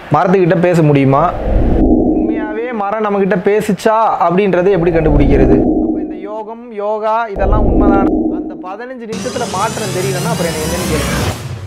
மரத்துக்கிட்ட பேச முடியுமா உண்மையாகவே மரம் நம்மக்கிட்ட பேசுச்சா அப்படின்றத எப்படி கண்டுபிடிக்கிறது அப்போ இந்த யோகம் யோகா இதெல்லாம் உண்மைதான அந்த பதினஞ்சு நிமிஷத்தில் மாற்றம் தெரியலன்னா அப்புறம் என்ன என்னன்னு கேளுங்க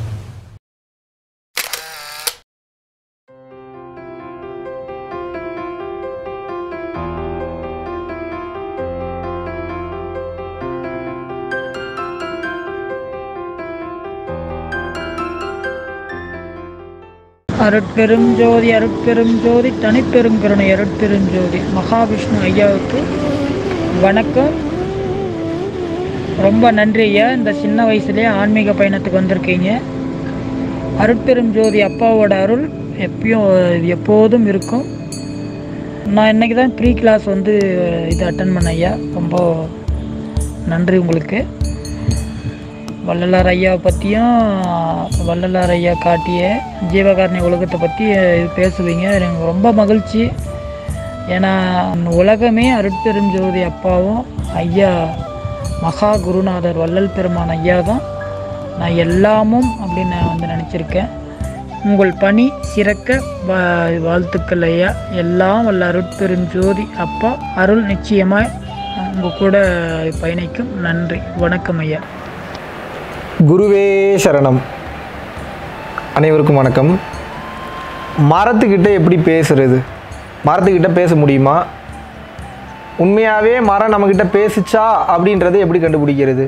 அருட்பெரும் ஜோதி அருட்பெரும் ஜோதி தனிப்பெரும் கருணை அருட்பெரும் ஜோதி மகாவிஷ்ணு ஐயாவுக்கு வணக்கம் ரொம்ப நன்றி ஐயா இந்த சின்ன வயசுலேயே ஆன்மீக பயணத்துக்கு வந்திருக்கீங்க அருட்பெரும் ஜோதி அப்பாவோட அருள் எப்பயும் எப்போதும் இருக்கும் நான் இன்னைக்கு தான் ப்ரீ கிளாஸ் வந்து இது அட்டன் பண்ண ஐயா ரொம்ப நன்றி உங்களுக்கு வள்ளலார் ஐயாவை பற்றியும் வள்ளலார் ஐயா காட்டிய ஜீவகாரணி உலகத்தை பற்றி பேசுவீங்க எனக்கு ரொம்ப மகிழ்ச்சி ஏன்னா உலகமே அருட்பெரும் ஜோதி அப்பாவும் ஐயா மகா குருநாதர் வள்ளல் பெருமான் ஐயா தான் நான் எல்லாமும் அப்படின்னு நான் வந்து நினச்சிருக்கேன் உங்கள் பணி சிறக்க வா- வாழ்த்துக்கள் ஐயா எல்லாம் வல்ல அருட்பெரும் ஜோதி அப்பா அருள் நிச்சயமாய் உங்கள் கூட பயணிக்கும் நன்றி வணக்கம் ஐயா குருவே சரணம் அனைவருக்கும் வணக்கம் மரத்துக்கிட்ட எப்படி பேசுறது மரத்துக்கிட்ட பேச முடியுமா உண்மையாகவே மரம் நம்மக்கிட்ட பேசுச்சா அப்படின்றத எப்படி கண்டுபிடிக்கிறது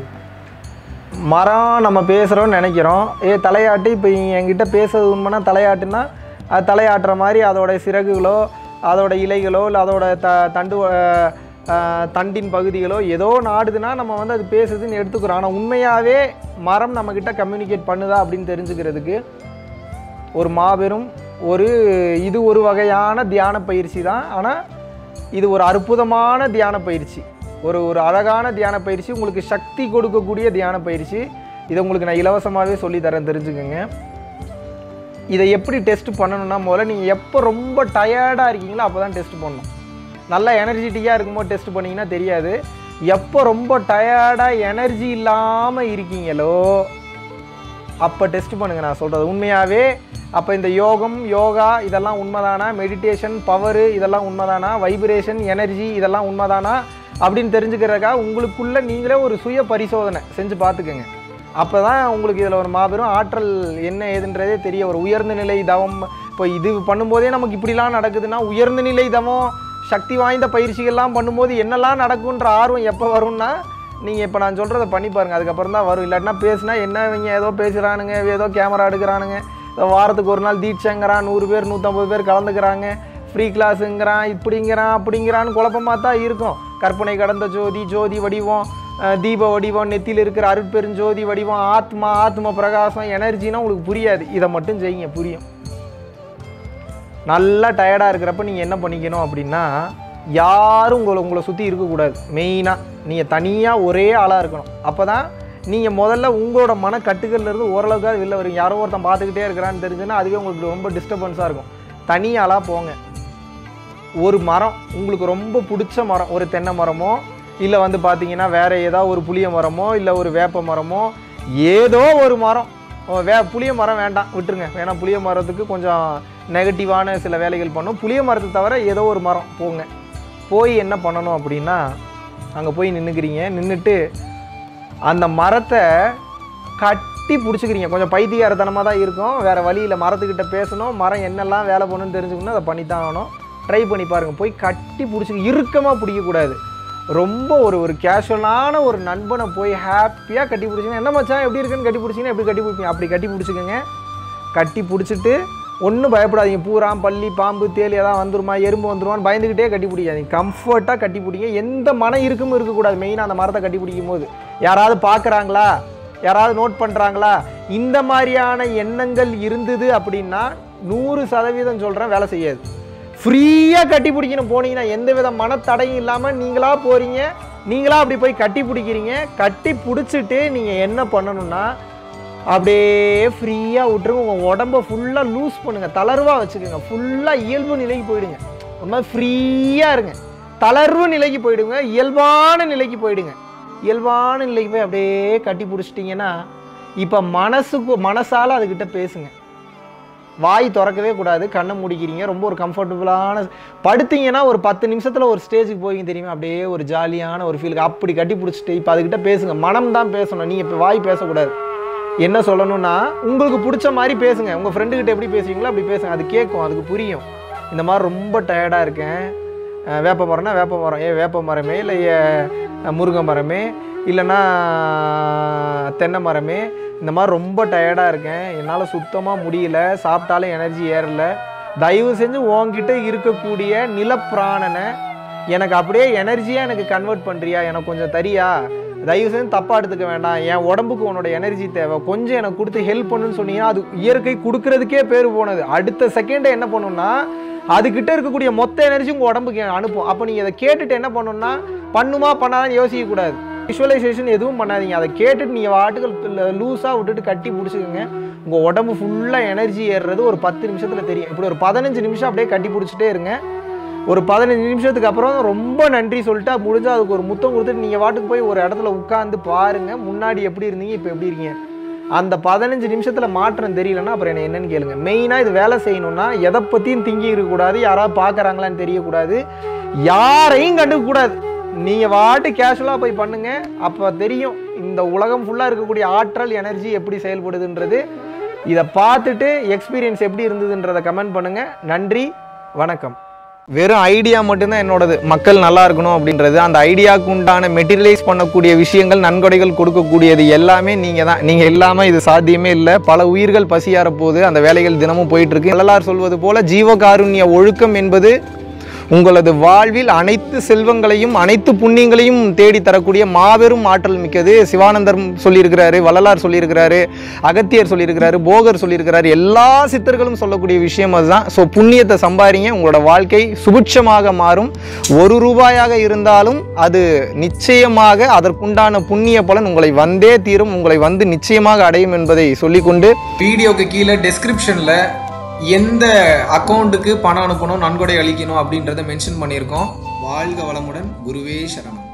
மரம் நம்ம பேசுகிறோம்னு நினைக்கிறோம் ஏ தலையாட்டு இப்போ என்கிட்ட பேசுறது உண்மைனா தலையாட்டுனா அது தலையாட்டுற மாதிரி அதோட சிறகுகளோ அதோட இலைகளோ இல்லை அதோட த தண்டு அஹ், அஹ், தண்டின் பகுதிகளோ ஏதோ நாடுதுன்னா நம்ம வந்து அது பேசுதுன்னு எடுத்துக்கிறோம் ஆனால் உண்மையாகவே மரம் நம்மக்கிட்ட கம்யூனிகேட் பண்ணுதா அப்படின்னு தெரிஞ்சுக்கிறதுக்கு ஒரு மாபெரும் ஒரு இது ஒரு வகையான தியான பயிற்சி தான் ஆனால் இது ஒரு அற்புதமான தியான பயிற்சி ஒரு ஒரு அழகான தியான பயிற்சி உங்களுக்கு சக்தி கொடுக்கக்கூடிய தியான பயிற்சி இதை உங்களுக்கு நான் இலவசமாகவே சொல்லித்தரேன் தெரிஞ்சுக்கோங்க இதை எப்படி டெஸ்ட் பண்ணணும்னா முதல்ல நீங்கள் எப்போ ரொம்ப டயர்டாக இருக்கீங்களோ அப்போ தான் டெஸ்ட் பண்ணணும் நல்லா எனர்ஜெட்டிக்காக இருக்கும்போது டெஸ்ட் பண்ணிங்கன்னா தெரியாது எப்போ ரொம்ப டயர்டாக எனர்ஜி இல்லாமல் இருக்கீங்களோ அப்போ டெஸ்ட் பண்ணுங்க நான் சொல்கிறது உண்மையாகவே அப்போ இந்த யோகம் யோகா இதெல்லாம் உண்மைதானா மெடிடேஷன் பவரு இதெல்லாம் உண்மைதானா வைப்ரேஷன் எனர்ஜி இதெல்லாம் உண்மைதானா அப்படின்னு தெரிஞ்சுக்கிறதுக்காக உங்களுக்குள்ளே நீங்களே ஒரு சுய பரிசோதனை செஞ்சு பார்த்துக்கோங்க அப்போ தான் உங்களுக்கு இதில் ஒரு மாபெரும் ஆற்றல் என்ன ஏதுன்றதே தெரிய ஒரு உயர்ந்த நிலை தவம் இப்போ இது பண்ணும்போதே நமக்கு இப்படிலாம் நடக்குதுன்னா உயர்ந்த நிலை தவம் சக்தி வாய்ந்த பயிற்சிகள்லாம் பண்ணும்போது என்னெல்லாம் நடக்குன்ற ஆர்வம் எப்போ வரும்னா நீங்கள் இப்போ நான் சொல்கிறத பண்ணி பாருங்கள் அதுக்கப்புறம் தான் வரும் இல்லாட்டினா பேசுனா என்ன இவங்க ஏதோ பேசுகிறானுங்க ஏதோ கேமரா எடுக்கிறானுங்க ஏதோ வாரத்துக்கு ஒரு நாள் தீட்சைங்கிறான் நூறு பேர் நூற்றம்பது பேர் கலந்துக்கிறாங்க ஃப்ரீ கிளாஸுங்கிறான் இப்படிங்கிறான் அப்படிங்கிறான்னு குழப்பமாக தான் இருக்கும் கற்பனை கடந்த ஜோதி ஜோதி வடிவம் அஹ், தீப வடிவம் நெத்தியில் இருக்கிற அருட்பெருஞ்சோதி வடிவம் ஆத்மா ஆத்ம பிரகாசம் எனர்ஜினா உங்களுக்கு புரியாது இதை மட்டும் செய்யுங்க புரியும் நல்லா டயர்டாக இருக்கிறப்ப நீங்கள் என்ன பண்ணிக்கணும் அப்படின்னா யாரும் உங்களை உங்களை சுற்றி இருக்கக்கூடாது மெயினாக நீங்கள் தனியாக ஒரே ஆளாக இருக்கணும் அப்போ தான் நீங்கள் முதல்ல உங்களோட மன கட்டுகள்ல இருந்து ஓரளவுக்காவது வெளில வரும் யாரோ ஒருத்தன் பார்த்துக்கிட்டே இருக்கிறான்னு தெரிஞ்சுன்னா அதுவே உங்களுக்கு ரொம்ப டிஸ்டர்பன்ஸாக இருக்கும் தனி ஆளாக போங்க ஒரு மரம் உங்களுக்கு ரொம்ப பிடிச்ச மரம் ஒரு தென்னை மரமோ இல்லை வந்து பார்த்தீங்கன்னா வேறு ஏதாவது ஒரு புளிய மரமோ இல்லை ஒரு வேப்ப மரமோ ஏதோ ஒரு மரம் ஓ, வே புளிய மரம் வேண்டாம் விட்டுருங்க ஏன்னா புளிய மரத்துக்கு கொஞ்சம் நெகட்டிவான சில வேலைகள் பண்ணும் புளிய மரத்தை தவிர ஏதோ ஒரு மரம் போங்க போய் என்ன பண்ணணும் அப்படின்னா அங்கே போய் நின்றுக்கிறீங்க நின்றுட்டு அந்த மரத்தை கட்டி பிடிச்சிக்கிறீங்க கொஞ்சம் பைத்தியாரத்தனமாக தான் இருக்கும் வேறு வழியில் மரத்துக்கிட்ட பேசணும் மரம் என்னெல்லாம் வேலை பண்ணணும்னு தெரிஞ்சுக்கணும் அதை பண்ணி தான் ஆகணும் ட்ரை பண்ணி பாருங்கள் போய் கட்டி பிடிச்சி இறுக்கமாக பிடிக்கக்கூடாது ரொம்ப ஒரு ஒரு கேஷுவலான ஒரு நண்பனை போய் ஹாப்பியாக கட்டி பிடிச்சிங்க என்ன மச்சான் எப்படி இருக்குன்னு கட்டி பிடிச்சிங்கன்னா எப்படி கட்டி பிடிப்பீங்க அப்படி கட்டி பிடிச்சிக்கோங்க கட்டி பிடிச்சிட்டு ஒன்றும் பயப்படாதீங்க பூரான் பள்ளி பாம்பு தேல் ஏதாவது வந்துருமா எறும்பு வந்துருமான்னு பயந்துக்கிட்டே கட்டி பிடிக்காதீங்க கம்ஃபர்ட்டாக கட்டி பிடிங்க எந்த மன இருக்குமும் இருக்கக்கூடாது மெயினாக அந்த மரத்தை கட்டி பிடிக்கும் போது யாராவது பார்க்குறாங்களா யாராவது நோட் பண்ணுறாங்களா இந்த மாதிரியான எண்ணங்கள் இருந்தது அப்படின்னா நூறு சதவீதம் சொல்கிறேன் வேலை செய்யாது ஃப்ரீயாக கட்டி பிடிக்கணும் போனீங்கன்னா எந்த வித மனத்தடையும் இல்லாமல் நீங்களா போகிறீங்க நீங்களா அப்படி போய் கட்டி பிடிக்கிறீங்க கட்டி பிடிச்சிட்டு நீங்கள் என்ன பண்ணணும்னா அப்படியே ஃப்ரீயாக விட்டுருங்க உங்கள் உடம்ப ஃபுல்லாக லூஸ் பண்ணுங்கள் தளர்வாக வச்சுக்கோங்க ஃபுல்லாக இயல்பு நிலைக்கு போயிடுங்க ஒரு மாதிரி ஃப்ரீயாக இருங்க தளர்வு நிலைக்கு போயிடுங்க இயல்பான நிலைக்கு போயிடுங்க இயல்பான நிலைக்கு போய் அப்படியே கட்டி பிடிச்சிட்டிங்கன்னா இப்போ மனசுக்கு மனசால் அதுக்கிட்ட பேசுங்க வாய் திறக்கவே கூடாது கண்ணை மூடிக்கிறீங்க ரொம்ப ஒரு கம்ஃபர்டபுளான படுத்தீங்கன்னா ஒரு பத்து நிமிஷத்தில் ஒரு ஸ்டேஜுக்கு போவீங்க தெரியுமா அப்படியே ஒரு ஜாலியான ஒரு ஃபீலுக்கு அப்படி கட்டி பிடிச்சிட்டு இப்போ அதுக்கிட்ட பேசுங்க மனம் தான் பேசணும் நீங்கள் இப்போ வாய் பேசக்கூடாது என்ன சொல்லணும்னா உங்களுக்கு பிடிச்ச மாதிரி பேசுங்க உங்கள் ஃப்ரெண்டுக்கிட்ட எப்படி பேசுவீங்களோ அப்படி பேசுங்க அது கேட்கும் அதுக்கு புரியும் இந்த மாதிரி ரொம்ப டயர்டாக இருக்கேன் அஹ் வேப்ப மரம்னா வேப்ப மரம் ஏ வேப்ப மரமே இல்லை ஏ முருங்கை மரமே இல்லைன்னா தென்னை மரமே இந்த மாதிரி ரொம்ப டயர்டாக இருக்கேன் என்னால் சுத்தமாக முடியல சாப்பிட்டாலும் எனர்ஜி ஏறல தயவு செஞ்சு உன்கிட்ட இருக்கக்கூடிய நிலப்பிராணனை எனக்கு அப்படியே எனர்ஜியாக எனக்கு கன்வெர்ட் பண்ணுறியா எனக்கு கொஞ்சம் தரியா தயவு செஞ்சு தப்பாக எடுத்துக்க வேண்டாம் என் உடம்புக்கு உன்னோட எனர்ஜி தேவை கொஞ்சம் எனக்கு கொடுத்து ஹெல்ப் பண்ணுன்னு சொன்னீங்கன்னா அது இயற்கை கொடுக்கறதுக்கே பேர் போனது அடுத்த செகண்டை என்ன பண்ணுன்னா அதுக்கிட்ட இருக்கக்கூடிய மொத்த எனர்ஜி உங்கள் உடம்புக்கு அனுப்பும் அப்போ நீங்கள் அதை கேட்டுட்டு என்ன பண்ணணும்னா பண்ணுமா பண்ணாதான்னு யோசிக்கக்கூடாது விஷுவலைசேஷன் எதுவும் பண்ணாதீங்க அதை கேட்டுட்டு நீங்கள் வாட்டுகள் லூஸாக விட்டுட்டு கட்டி பிடிச்சிக்கோங்க உங்கள் உடம்பு ஃபுல்லாக எனர்ஜி ஏறுறது ஒரு பத்து நிமிஷத்தில் தெரியும் இப்படி ஒரு பதினஞ்சு நிமிஷம் அப்படியே கட்டி பிடிச்சிட்டே இருங்க ஒரு பதினஞ்சு நிமிஷத்துக்கு அப்புறம் ரொம்ப நன்றி சொல்லிட்டு முடிஞ்சால் அதுக்கு ஒரு முத்தம் கொடுத்துட்டு நீங்கள் வாட்டுக்கு போய் ஒரு இடத்துல உட்காந்து பாருங்கள் முன்னாடி எப்படி இருந்தீங்க இப்போ எப்படி இருக்கீங்க அந்த பதினஞ்சு நிமிஷத்தில் மாற்றம் தெரியலன்னா அப்புறம் என்ன என்னன்னு கேளுங்க மெயினாக இது வேலை செய்யணும்னா எதை பற்றியும் திங்கி இருக்கக்கூடாது யாராவது பார்க்குறாங்களான்னு தெரியக்கூடாது யாரையும் கண்டுக்கக்கூடாது நீங்கள் வாட்டு கேஷுவலாக போய் பண்ணுங்க அப்போ தெரியும் இந்த உலகம் ஃபுல்லாக இருக்கக்கூடிய ஆற்றல் எனர்ஜி எப்படி செயல்படுதுன்றது இதை பார்த்துட்டு எக்ஸ்பீரியன்ஸ் எப்படி இருந்ததுன்றதை கமெண்ட் பண்ணுங்கள் நன்றி வணக்கம் வெறும் ஐடியா மட்டும்தான் என்னோடது மக்கள் நல்லா இருக்கணும் அப்படின்றது அந்த ஐடியாவுக்கு உண்டான மெட்டீரியலைஸ் பண்ணக்கூடிய விஷயங்கள் நன்கொடைகள் கொடுக்கக்கூடியது எல்லாமே நீங்கள் தான் நீங்கள் இல்லாமல் இது சாத்தியமே இல்லை பல உயிர்கள் பசியார போது அந்த வேலைகள் தினமும் போயிட்டு இருக்கு எல்லாரும் சொல்வது போல ஜீவகாருண்ய ஒழுக்கம் என்பது உங்களது வாழ்வில் அனைத்து செல்வங்களையும் அனைத்து புண்ணியங்களையும் தேடி தரக்கூடிய மாபெரும் ஆற்றல் மிக்கது சிவானந்தர் சொல்லியிருக்கிறாரு வள்ளலார் சொல்லியிருக்கிறாரு அகத்தியர் சொல்லியிருக்கிறாரு போகர் சொல்லியிருக்கிறாரு எல்லா சித்தர்களும் சொல்லக்கூடிய விஷயம் அதுதான் ஸோ புண்ணியத்தை சம்பாதிங்க உங்களோட வாழ்க்கை சுபிட்சமாக மாறும் ஒரு ரூபாயாக இருந்தாலும் அது நிச்சயமாக அதற்குண்டான புண்ணிய பலன் உங்களை வந்தே தீரும் உங்களை வந்து நிச்சயமாக அடையும் என்பதை சொல்லிக்கொண்டு வீடியோக்கு கீழே டெஸ்கிரிப்ஷனில் எந்த அக்கௌண்ட்டுக்கு பணம் அனுப்பணும் நன்கொடை அளிக்கணும் அப்படின்றத மென்ஷன் பண்ணியிருக்கோம் வாழ்க வளமுடன் குருவே சரணம்